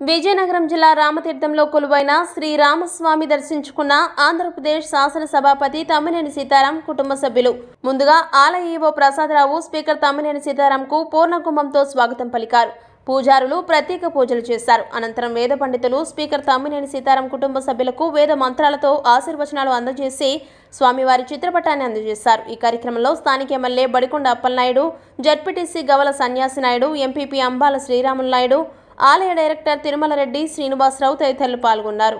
విజయనగరం జిల్లా రామతీర్థంలో కొలువైన శ్రీరామస్వామి దర్శించుకున్న ఆంధ్రప్రదేశ్ శాసనసభాపతి తమ్మినేని సీతారాం కుటుంబ సభ్యులు ముందుగా ఆలయ ఈవో ప్రసాదరావు స్పీకర్ తమ్మినేని సీతారాంకు పూర్ణకుంభంతో స్వాగతం పలికారు పూజారులు ప్రత్యేక పూజలు చేశారు అనంతరం వేద పండితులు స్పీకర్ తమ్మినేని సీతారాం కుటుంబ సభ్యులకు వేద మంత్రాలతో ఆశీర్వచనాలు అందజేసి స్వామివారి చిత్రపటాన్ని అందజేశారు ఈ కార్యక్రమంలో స్థానిక MLA Badikonda Appalanaidu ZPTC Gavala Sanyasi Naidu MPP Ambala Sriramulu Naidu ఆలయ డైరెక్టర్ తిరుమల రెడ్డి శ్రీనివాసరావు తదితరులు పాల్గొన్నారు